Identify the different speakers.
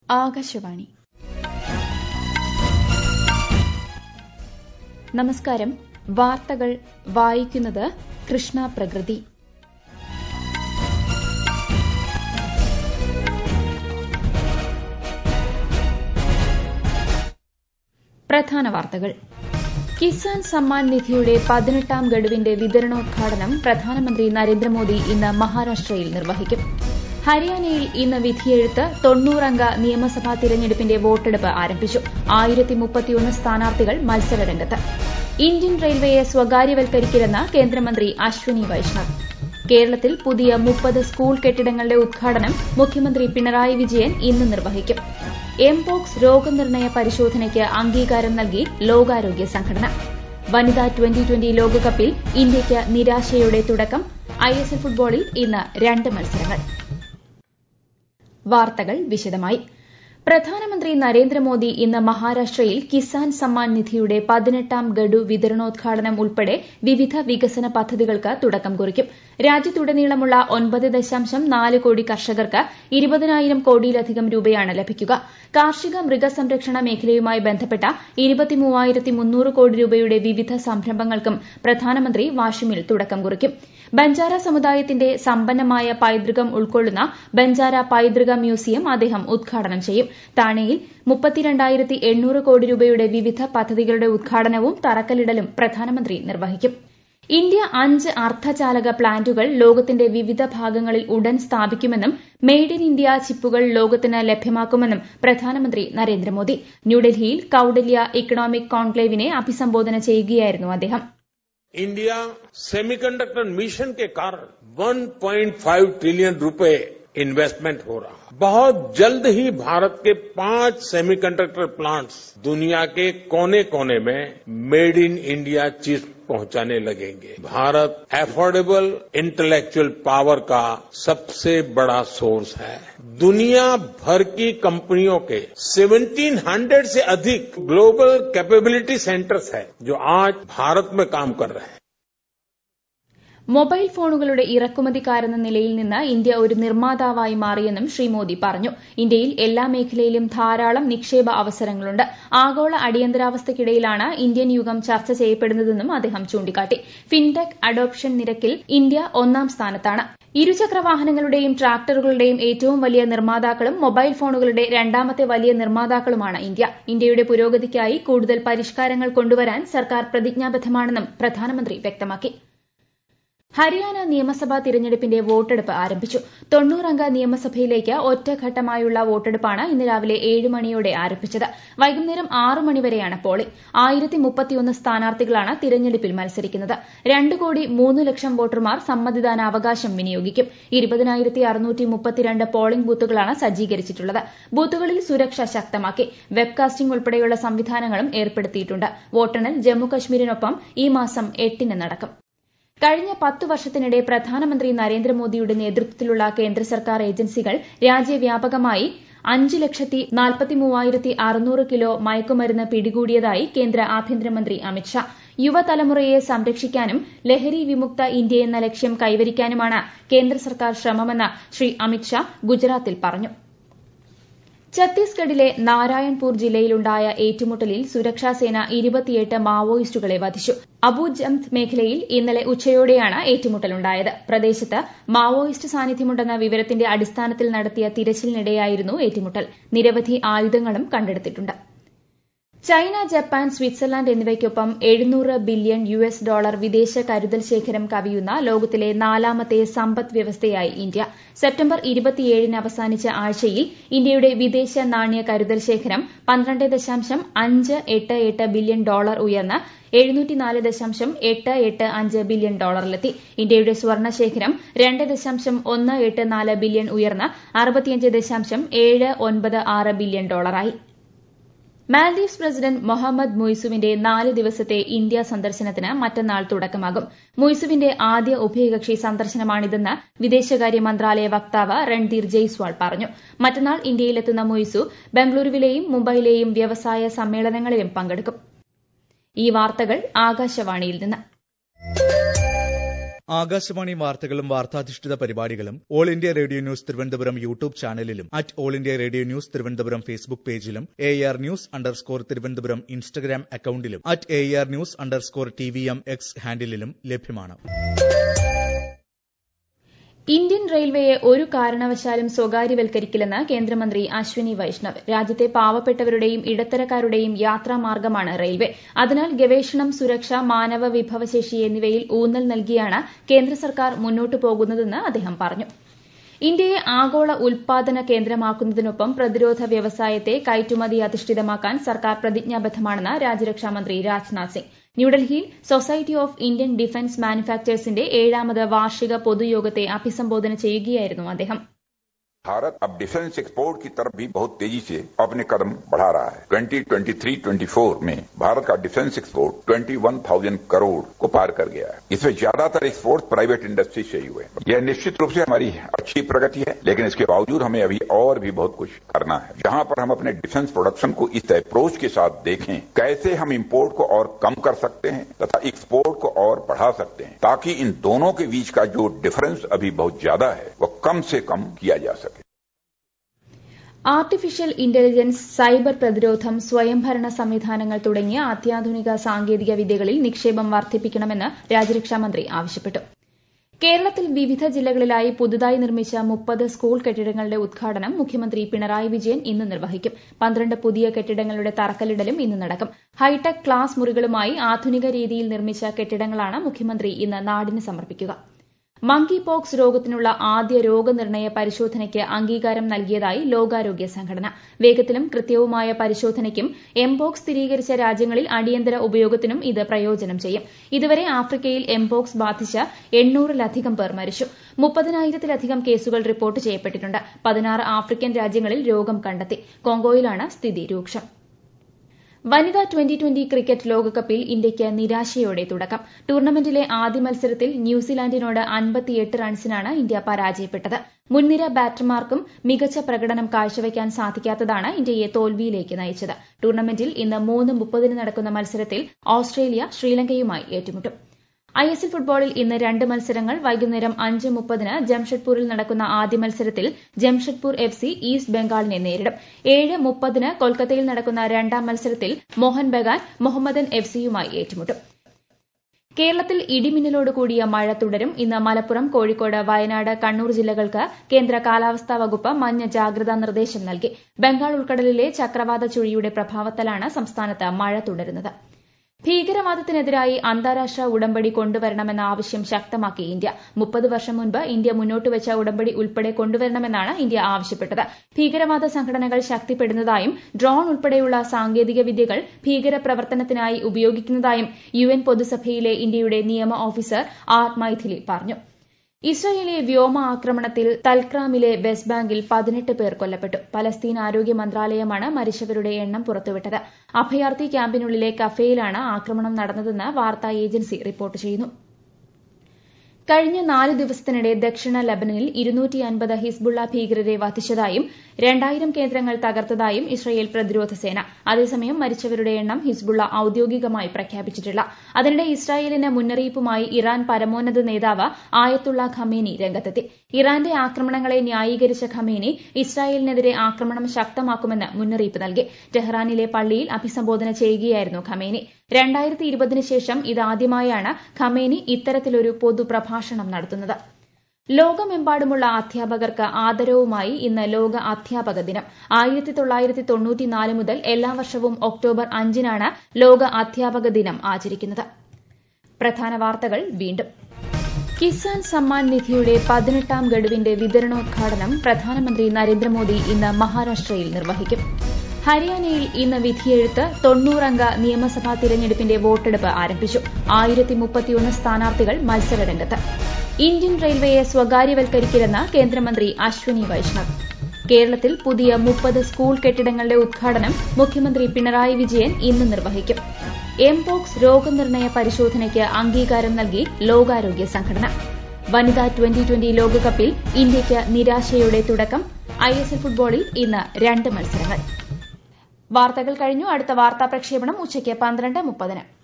Speaker 1: ആകാശവാണി നമസ്കാരം വാർത്തകൾ വായിക്കുന്നത് കൃഷ്ണ പ്രകൃതി പ്രധാന വാർത്തകൾ കിസാൻ സമ്മാൻ നിധിയുടെ പതിനെട്ടാം ഗഡുവിന്റെ വിതരണോദ്ഘാടനം പ്രധാനമന്ത്രി നരേന്ദ്രമോദി ഇന്ന് മഹാരാഷ്ട്രയിൽ നിർവഹിക്കും ഹരിയാനയിൽ ഇന്ന് വിധിയെഴുത്ത് തൊണ്ണൂറംഗ നിയമസഭാ തിരഞ്ഞെടുപ്പിന്റെ വോട്ടെടുപ്പ് ആരംഭിച്ചു ആയിരത്തി മുപ്പത്തിയൊന്ന് സ്ഥാനാർത്ഥികൾ മത്സരരംഗത്ത് ഇന്ത്യൻ റെയിൽവേയെ സ്വകാര്യവൽക്കരിക്കില്ലെന്ന് കേന്ദ്രമന്ത്രി അശ്വനി വൈഷ്ണവ് കേരളത്തിൽ പുതിയ മുപ്പത് സ്കൂൾ കെട്ടിടങ്ങളുടെ ഉദ്ഘാടനം മുഖ്യമന്ത്രി പിണറായി വിജയൻ ഇന്ന് നിർവഹിക്കും എംപോക്സ് രോഗനിർണയ പരിശോധനയ്ക്ക് അംഗീകാരം നൽകി ലോകാരോഗ്യ സംഘടന വനിതാ ട്വന്റി ട്വന്റി ലോകകപ്പിൽ ഇന്ത്യയ്ക്ക് നിരാശയുടെ തുടക്കം ഐഎസ്എൽ ഫുട്ബോളിൽ ഇന്ന് രണ്ട് മത്സരങ്ങൾ വാർത്തകൾ വിശദമായി പ്രധാനമന്ത്രി നരേന്ദ്രമോദി ഇന്ന് മഹാരാഷ്ട്രയിൽ കിസാൻ സമ്മാൻ നിധിയുടെ പതിനെട്ടാം ഗഡു വിതരണോദ്ഘാടനം ഉൾപ്പെടെ വിവിധ വികസന പദ്ധതികൾക്ക് തുടക്കം കുറിക്കും രാജ്യത്തുടനീളമുള്ള ഒൻപത് ദശാംശം നാല് കോടി കർഷകർക്ക് ഇരുപതിനായിരം കോടിയിലധികം രൂപയാണ് ലഭിക്കുക കാർഷിക മൃഗസംരക്ഷണ മേഖലയുമായി ബന്ധപ്പെട്ട ഇരുപത്തിമൂവായിരത്തി മുന്നൂറ് കോടി രൂപയുടെ വിവിധ സംരംഭങ്ങൾക്കും പ്രധാനമന്ത്രി വാഷിമിൽ തുടക്കം കുറിക്കും ബഞ്ചാര സമുദായത്തിന്റെ സമ്പന്നമായ പൈതൃകം ഉൾക്കൊള്ളുന്ന ബഞ്ചാര പൈതൃക മ്യൂസിയം അദ്ദേഹം ഉദ്ഘാടനം ചെയ്യും താണെയിൽ മുപ്പത്തിരണ്ടായിരത്തി എണ്ണൂറ് കോടി രൂപയുടെ വിവിധ പദ്ധതികളുടെ ഉദ്ഘാടനവും തറക്കല്ലിടലും പ്രധാനമന്ത്രി നിർവഹിക്കും ഇന്ത്യ അഞ്ച് അർദ്ധചാലക പ്ലാന്റുകൾ ലോകത്തിന്റെ വിവിധ ഭാഗങ്ങളിൽ ഉടൻ സ്ഥാപിക്കുമെന്നും മെയ്ഡ് ഇൻ ഇന്ത്യ ചിപ്പുകൾ ലോകത്തിന് ലഭ്യമാക്കുമെന്നും പ്രധാനമന്ത്രി നരേന്ദ്രമോദി ന്യൂഡൽഹിയിൽ കൌഡല്യ ഇക്കണോമിക് കോൺക്ലേവിനെ അഭിസംബോധന ചെയ്യുകയായിരുന്നു അദ്ദേഹം
Speaker 2: इंडिया सेमीकंडक्टर मिशन के कारण 1.5 ट्रिलियन रुपए इन्वेस्टमेंट हो रहा बहुत जल्द ही भारत के पांच सेमीकंडक्टर प्लांट्स दुनिया के कोने कोने में मेड इन इंडिया चिप्स पहुंचाने लगेंगे भारत एफोर्डेबल इंटेलेक्चुअल पावर का सबसे बड़ा सोर्स है दुनिया भर की कंपनियों के 1700 से अधिक ग्लोबल कैपेबिलिटी सेंटर्स है जो आज भारत में काम कर रहे हैं
Speaker 1: മൊബൈൽ ഫോണുകളുടെ ഇറക്കുമതിക്കാരെന്ന നിലയിൽ നിന്ന് ഇന്ത്യ ഒരു നിർമ്മാതാവായി മാറിയെന്നും ശ്രീ മോദി പറഞ്ഞു ഇന്ത്യയിൽ എല്ലാ മേഖലയിലും ധാരാളം നിക്ഷേപ അവസരങ്ങളുണ്ട് ആഗോള അടിയന്തരാവസ്ഥയ്ക്കിടയിലാണ് ഇന്ത്യൻ യുഗം ചർച്ച ചെയ്യപ്പെടുന്നതെന്നും അദ്ദേഹം ചൂണ്ടിക്കാട്ടി ഫിൻടെക് അഡോപ്ഷൻ നിരക്കിൽ ഇന്ത്യ ഒന്നാം സ്ഥാനത്താണ് ഇരുചക്ര വാഹനങ്ങളുടെയും ട്രാക്ടറുകളുടെയും ഏറ്റവും വലിയ നിർമ്മാതാക്കളും മൊബൈൽ ഫോണുകളുടെ രണ്ടാമത്തെ വലിയ നിർമ്മാതാക്കളുമാണ് ഇന്ത്യ ഇന്ത്യയുടെ പുരോഗതിക്കായി കൂടുതൽ പരിഷ്കാരങ്ങൾ കൊണ്ടുവരാൻ സർക്കാർ പ്രതിജ്ഞാബദ്ധമാണെന്നും പ്രധാനമന്ത്രി വ്യക്തമാക്കി ഹരിയാന നിയമസഭാ തിരഞ്ഞെടുപ്പിന്റെ വോട്ടെടുപ്പ് ആരംഭിച്ചു തൊണ്ണൂറംഗ നിയമസഭയിലേക്ക് ഒറ്റഘട്ടമായുള്ള വോട്ടെടുപ്പാണ് ഇന്ന് രാവിലെ ഏഴ് മണിയോടെ ആരംഭിച്ചത് വൈകുന്നേരം ആറ് മണിവരെയാണ് പോളിംഗ് ആയിരത്തി മുപ്പത്തിയൊന്ന് സ്ഥാനാർത്ഥികളാണ് തിരഞ്ഞെടുപ്പിൽ മത്സരിക്കുന്നത് രണ്ട് കോടി മൂന്ന് ലക്ഷം വോട്ടർമാർ സമ്മതിദാനാവകാശം വിനിയോഗിക്കും ഇരുപതിനായിരത്തി അറുന്നൂറ്റി മുപ്പത്തിരണ്ട് പോളിംഗ് ബൂത്തുകളാണ് സജ്ജീകരിച്ചിട്ടുള്ളത് ബൂത്തുകളിൽ സുരക്ഷ ശക്തമാക്കി വെബ്കാസ്റ്റിംഗ് ഉൾപ്പെടെയുള്ള സംവിധാനങ്ങളും ഏർപ്പെടുത്തിയിട്ടുണ്ട് വോട്ടെണ്ണൽ ജമ്മുകശ്മീരിനൊപ്പം ഈ മാസം എട്ടിന് നടക്കും കഴിഞ്ഞ പത്തു വർഷത്തിനിടെ പ്രധാനമന്ത്രി നരേന്ദ്രമോദിയുടെ നേതൃത്വത്തിലുള്ള കേന്ദ്ര സർക്കാർ ഏജൻസികൾ രാജ്യവ്യാപകമായി അഞ്ച് ലക്ഷത്തി നാൽപ്പത്തി മൂവായിരത്തി അറുന്നൂറ് കിലോ മയക്കുമരുന്ന് പിടികൂടിയതായി കേന്ദ്ര ആഭ്യന്തരമന്ത്രി അമിത്ഷാ യുവതലമുറയെ സംരക്ഷിക്കാനും ലഹരി വിമുക്ത ഇന്ത്യ എന്ന ലക്ഷ്യം കൈവരിക്കാനുമാണ് കേന്ദ്ര സർക്കാർ ശ്രമമെന്ന് ശ്രീ അമിത്ഷാ ഗുജറാത്തിൽ പറഞ്ഞു ഛത്തീസ്ഗഡിലെ നാരായൺപൂർ ജില്ലയിലുണ്ടായ ഏറ്റുമുട്ടലിൽ സുരക്ഷാസേന ഇരുപത്തിയെട്ട് മാവോയിസ്റ്റുകളെ വധിച്ചു അബുജംത് മേഖലയിൽ ഇന്നലെ ഉച്ചയോടെയാണ് ഏറ്റുമുട്ടലുണ്ടായത് പ്രദേശത്ത് മാവോയിസ്റ്റ് സാന്നിധ്യമുണ്ടെന്ന വിവരത്തിന്റെ അടിസ്ഥാനത്തിൽ നടത്തിയ തിരച്ചിലിനിടെയായിരുന്നു ഏറ്റുമുട്ടൽ നിരവധി ആയുധങ്ങളും കണ്ടെടുത്തിട്ടുണ്ട് ചൈന ജപ്പാൻ സ്വിറ്റ്സർലാൻഡ് എന്നിവയ്ക്കൊപ്പം എഴുന്നൂറ് ബില്യൺ യു എസ് ഡോളർ വിദേശ കരുതൽ ശേഖരം കവിയുന്ന ലോകത്തിലെ നാലാമത്തെ സമ്പദ് വ്യവസ്ഥയായി ഇന്ത്യ സെപ്റ്റംബർ ഇരുപത്തിയേഴിന് അവസാനിച്ച ആഴ്ചയിൽ ഇന്ത്യയുടെ വിദേശ നാണ്യ കരുതൽ ശേഖരം പന്ത്രണ്ട് ദശാംശം അഞ്ച് എട്ട് എട്ട് ബില്യൺ ഡോളർ ഉയർന്ന് എഴുന്നൂറ്റിനാല് ദശാംശം എട്ട് എട്ട് അഞ്ച് ബില്യൺ ഡോളറിലെത്തി ഇന്ത്യയുടെ സ്വർണ്ണ ശേഖരം രണ്ട് ദശാംശം ഒന്ന് എട്ട് നാല് ബില്യൺ ഉയർന്ന് അറുപത്തിയഞ്ച് ദശാംശം ഏഴ് ഒൻപത് ആറ് ബില്യൺ ഡോളറായി മാൽദീവ്സ് പ്രസിഡന്റ് മൊഹമ്മദ് മുയ്സുവിന്റെ നാല് ദിവസത്തെ ഇന്ത്യ സന്ദർശനത്തിന് മറ്റന്നാൾ തുടക്കമാകും മുയ്സുവിന്റെ ആദ്യ ഉഭയകക്ഷി സന്ദർശനമാണിതെന്ന് വിദേശകാര്യ മന്ത്രാലയ വക്താവ് രൺധീർ ജയ്സ്വാൾ പറഞ്ഞു മറ്റന്നാൾ ഇന്ത്യയിലെത്തുന്ന മുയ്സു ബംഗളൂരുവിലെയും മുംബൈയിലെയും വ്യവസായ സമ്മേളനങ്ങളിലും പങ്കെടുക്കും ഈ വാർത്തകൾ ആകാശവാണിയിൽ നിന്ന്
Speaker 3: ആകാശവാണി വാർത്തകളും വാർത്താധിഷ്ഠിത പരിപാടികളും all India radio news Thiruvananthapuram YouTube ചാനലിലും at all India radio news Thiruvananthapuram Facebook പേജിലും A R news underscore Thiruvananthapuram Instagram അക്കൌണ്ടിലും at A R news underscore T V M X ഹാൻഡിലും ലഭ്യമാണ്
Speaker 1: ഇന്ത്യൻ റെയിൽവേയെ ഒരു കാരണവശാലും സ്വകാര്യവൽക്കരിക്കില്ലെന്ന് കേന്ദ്രമന്ത്രി അശ്വിനി വൈഷ്ണവ് രാജ്യത്തെ പാവപ്പെട്ടവരുടെയും ഇടത്തരക്കാരുടെയും യാത്രാമാർഗ്ഗമാണ് റെയിൽവേ അതിനാൽ ഗവേഷണം സുരക്ഷ മാനവ വിഭവശേഷി എന്നിവയിൽ ഊന്നൽ നൽകിയാണ് കേന്ദ്ര സർക്കാർ മുന്നോട്ടു പോകുന്നതെന്ന് അദ്ദേഹം പറഞ്ഞു ഇന്ത്യയെ ആഗോള ഉൽപാദന കേന്ദ്രമാക്കുന്നതിനൊപ്പം പ്രതിരോധ വ്യവസായത്തെ കയറ്റുമതി അധിഷ്ഠിതമാക്കാൻ സർക്കാർ പ്രതിജ്ഞാബദ്ധമാണെന്ന് രാജ്യരക്ഷാമന്ത്രി രാജ്നാഥ് സിംഗ് ന്യൂഡൽഹിയിൽ സൊസൈറ്റി ഓഫ് ഇന്ത്യൻ ഡിഫൻസ് മാനുഫാക്ചേഴ്സിന്റെ ഏഴാമത് വാർഷിക പൊതുയോഗത്തെ അഭിസംബോധന ചെയ്യുകയായിരുന്നു അദ്ദേഹം
Speaker 4: भारत अब डिफेंस एक्सपोर्ट की तरफ भी बहुत तेजी से अपने कदम बढ़ा रहा है 2023-24 में भारत का डिफेंस एक्सपोर्ट 21,000 करोड़ को पार कर गया है इसमें ज्यादातर एक्सपोर्ट प्राइवेट इंडस्ट्री से ही हुए यह निश्चित रूप से हमारी अच्छी प्रगति है लेकिन इसके बावजूद हमें अभी और भी बहुत कुछ करना है जहां पर हम अपने डिफेंस प्रोडक्शन को इस अप्रोच के साथ देखें कैसे हम इम्पोर्ट को और कम कर सकते हैं तथा एक्सपोर्ट को और बढ़ा सकते हैं ताकि इन दोनों के बीच का जो डिफरेंस अभी बहुत ज्यादा है वह कम से कम किया जा सके
Speaker 1: ആർട്ടിഫിഷ്യൽ ഇന്റലിജൻസ് സൈബർ പ്രതിരോധം സ്വയംഭരണ സംവിധാനങ്ങൾ തുടങ്ങിയ അത്യാധുനിക സാങ്കേതിക വിദ്യകളിൽ നിക്ഷേപം വർദ്ധിപ്പിക്കണമെന്ന് രാജ്യരക്ഷാമന്ത്രി ആവശ്യപ്പെട്ടു കേരളത്തിൽ വിവിധ ജില്ലകളിലായി പുതുതായി നിർമ്മിച്ച മുപ്പത് സ്കൂൾ കെട്ടിടങ്ങളുടെ ഉദ്ഘാടനം മുഖ്യമന്ത്രി പിണറായി വിജയൻ ഇന്ന് നിർവഹിക്കും പന്ത്രണ്ട് പുതിയ കെട്ടിടങ്ങളുടെ തറക്കല്ലിടലും ഇന്ന് നടക്കും ഹൈടെക് ക്ലാസ് മുറികളുമായി ആധുനിക രീതിയിൽ നിർമ്മിച്ച കെട്ടിടങ്ങളാണ് മുഖ്യമന്ത്രി ഇന്ന് നാടിന് സമർപ്പിക്കുക മങ്കി പോക്സ് രോഗത്തിനുള്ള ആദ്യ രോഗനിർണയ പരിശോധനയ്ക്ക് അംഗീകാരം നൽകിയതായി ലോകാരോഗ്യ സംഘടന വേഗത്തിലും കൃത്യവുമായ പരിശോധനയ്ക്കും എംപോക്സ് സ്ഥിരീകരിച്ച രാജ്യങ്ങളിൽ അടിയന്തര ഉപയോഗത്തിനും ഇത് പ്രയോജനം ചെയ്യും ഇതുവരെ ആഫ്രിക്കയിൽ എംപോക്സ് ബാധിച്ച എണ്ണൂറിലധികം പേർ മരിച്ചു മുപ്പതിനായിരത്തിലധികം കേസുകൾ റിപ്പോർട്ട് ചെയ്യപ്പെട്ടിട്ടുണ്ട് പതിനാറ് ആഫ്രിക്കൻ രാജ്യങ്ങളിൽ രോഗം കണ്ടെത്തി കോങ്കോയിലാണ് സ്ഥിതി രൂക്ഷം വനിതാ ട്വന്റി ട്വന്റി ക്രിക്കറ്റ് ലോകകപ്പിൽ ഇന്ത്യയ്ക്ക് നിരാശയോടെ തുടക്കം ടൂർണമെന്റിലെ ആദ്യ മത്സരത്തിൽ ന്യൂസിലാൻഡിനോട് അൻപത്തിയെട്ട് റൺസിനാണ് ഇന്ത്യ പരാജയപ്പെട്ടത് മുൻനിര ബാറ്റർമാർക്കും മികച്ച പ്രകടനം കാഴ്ചവെക്കാൻ സാധിക്കാത്തതാണ് ഇന്ത്യയെ തോൽവിയിലേക്ക് നയിച്ചത് ടൂർണമെന്റിൽ ഇന്ന് മൂന്ന് മുപ്പതിന് നടക്കുന്ന മത്സരത്തിൽ ഓസ്ട്രേലിയ ശ്രീലങ്കയുമായി ഏറ്റുമുട്ടും ഐഎസ്എൽ ഫുട്ബോളിൽ ഇന്ന് രണ്ട് മത്സരങ്ങൾ വൈകുന്നേരം അഞ്ച് മുപ്പതിന് ജംഷഡ്പൂരിൽ നടക്കുന്ന ആദ്യ മത്സരത്തിൽ ജംഷഡ്പൂർ എഫ് സി ഈസ്റ്റ് ബംഗാളിനെ നേരിടും ഏഴ് മുപ്പതിന് കൊൽക്കത്തയിൽ നടക്കുന്ന രണ്ടാം മത്സരത്തിൽ മോഹൻ ബഗാൻ മുഹമ്മദൻ എഫ് സിയുമായി ഏറ്റുമുട്ടും കേരളത്തിൽ ഇടിമിന്നലോട് കൂടിയ മഴ തുടരും ഇന്ന് മലപ്പുറം കോഴിക്കോട് വയനാട് കണ്ണൂർ ജില്ലകൾക്ക് കേന്ദ്ര കാലാവസ്ഥാ വകുപ്പ് മഞ്ഞ ജാഗ്രതാ നിർദ്ദേശം നൽകി ബംഗാൾ ഉൾക്കടലിലെ ചക്രവാത ചുഴിയുടെ പ്രഭാവത്താലാണ് സംസ്ഥാനത്ത് മഴ തുടരുന്നത് ഭീകരവാദത്തിനെതിരായി അന്താരാഷ്ട്ര ഉടമ്പടി കൊണ്ടുവരണമെന്ന ആവശ്യം ശക്തമാക്കി ഇന്ത്യ മുപ്പത് വർഷം മുൻപ് ഇന്ത്യ മുന്നോട്ടുവച്ച ഉടമ്പടി ഉൾപ്പെടെ കൊണ്ടുവരണമെന്നാണ് ഇന്ത്യ ആവശ്യപ്പെട്ടത് ഭീകരവാദ സംഘടനകൾ ശക്തിപ്പെടുന്നതായും ഡ്രോൺ ഉൾപ്പെടെയുള്ള സാങ്കേതിക വിദ്യകൾ ഭീകരപ്രവർത്തനത്തിനായി ഉപയോഗിക്കുന്നതായും യുഎൻ പൊതുസഭയിലെ ഇന്ത്യയുടെ നിയമ ഓഫീസർ ആർ മൈഥിലി പറഞ്ഞു ഇസ്രയേലി വ്യോമ ആക്രമണത്തിൽ തൽക്രാമിലെ വെസ്റ്റ് ബാങ്കിൽ പതിനെട്ട് പേർ കൊല്ലപ്പെട്ടു പലസ്തീൻ ആരോഗ്യ മന്ത്രാലയമാണ് മരിച്ചവരുടെ എണ്ണം പുറത്തുവിട്ടത് അഭയാർത്ഥി ക്യാമ്പിനുള്ളിലെ കഫേയിലാണ് ആക്രമണം നടന്നതെന്ന് വാർത്താ ഏജൻസി റിപ്പോർട്ട് ചെയ്യുന്നു കഴിഞ്ഞ നാല് ദിവസത്തിനിടെ ദക്ഷിണ ലബനനിൽ ഇരുന്നൂറ്റി അൻപത് ഹിസ്ബുള്ള ഭീകരരെ വധിച്ചതായും രണ്ടായിരം കേന്ദ്രങ്ങൾ തകർത്തതായും ഇസ്രയേൽ പ്രതിരോധ സേന അതേസമയം മരിച്ചവരുടെ എണ്ണം ഹിസ്ബുള്ള ഔദ്യോഗികമായി പ്രഖ്യാപിച്ചിട്ടില്ല അതിനിടെ ഇസ്രായേലിന് മുന്നറിയിപ്പുമായി ഇറാൻ പരമോന്നത നേതാവ് ആയത്തുള്ള ഖമേനി രംഗത്തെത്തി ഇറാന്റെ ആക്രമണങ്ങളെ ന്യായീകരിച്ച ഖമേനി ഇസ്രായേലിനെതിരെ ആക്രമണം ശക്തമാക്കുമെന്ന് മുന്നറിയിപ്പ് നൽകി ടെഹ്റാനിലെ പള്ളിയിൽ അഭിസംബോധന ചെയ്യുകയായിരുന്നു ഖമേനി രണ്ടായിരത്തി ഇരുപതിന് ശേഷം ഇതാദ്യമായാണ് ഖമേനി ഇത്തരത്തിലൊരു പൊതുപ്രഭാഷണം നടത്തുന്നത് ലോകമെമ്പാടുമുള്ള അധ്യാപകർക്ക് ആദരവുമായി ഇന്ന് ലോക അധ്യാപക ദിനം ആയിരത്തി തൊള്ളായിരത്തി തൊണ്ണൂറ്റിനാല് മുതൽ എല്ലാ വർഷവും ഒക്ടോബർ അഞ്ചിനാണ് ലോക അധ്യാപക ദിനം ആചരിക്കുന്നത് പ്രധാന വാർത്തകൾ വീണ്ടും കിസാൻ സമ്മാൻ നിധിയുടെ പതിനെട്ടാം ഗഡുവിന്റെ വിതരണോദ്ഘാടനം പ്രധാനമന്ത്രി നരേന്ദ്രമോദി ഇന്ന് മഹാരാഷ്ട്രയിൽ നിർവഹിക്കും ഹരിയാനയിൽ ഇന്ന് വിധിയെഴുത്ത് തൊണ്ണൂറംഗ നിയമസഭാ തിരഞ്ഞെടുപ്പിന്റെ വോട്ടെടുപ്പ് ആരംഭിച്ചു ആയിരത്തി മുപ്പത്തിയൊന്ന് സ്ഥാനാർത്ഥികൾ മത്സരരംഗത്ത് ഇന്ത്യൻ റെയിൽവേയെ സ്വകാര്യവൽക്കരിക്കില്ലെന്ന് കേന്ദ്രമന്ത്രി അശ്വനി വൈഷ്ണവ് കേരളത്തിൽ പുതിയ മുപ്പത് സ്കൂൾ കെട്ടിടങ്ങളുടെ ഉദ്ഘാടനം മുഖ്യമന്ത്രി പിണറായി വിജയൻ ഇന്ന് നിർവഹിക്കും എംപോക്സ് രോഗനിർണയ പരിശോധനയ്ക്ക് അംഗീകാരം നൽകി ലോകാരോഗ്യ സംഘടന വനിതാ ട്വന്റി ട്വന്റി ലോകകപ്പിൽ ഇന്ത്യയ്ക്ക് നിരാശയുടെ തുടക്കം ഐഎസ്എൽ ഫുട്ബോളിൽ ഇന്ന് രണ്ട് മത്സരങ്ങൾ വാർത്തകൾ കഴിഞ്ഞു അടുത്ത വാർത്താ പ്രക്ഷേപണം ഉച്ചയ്ക്ക് പന്ത്രണ്ട് മുപ്പതിന്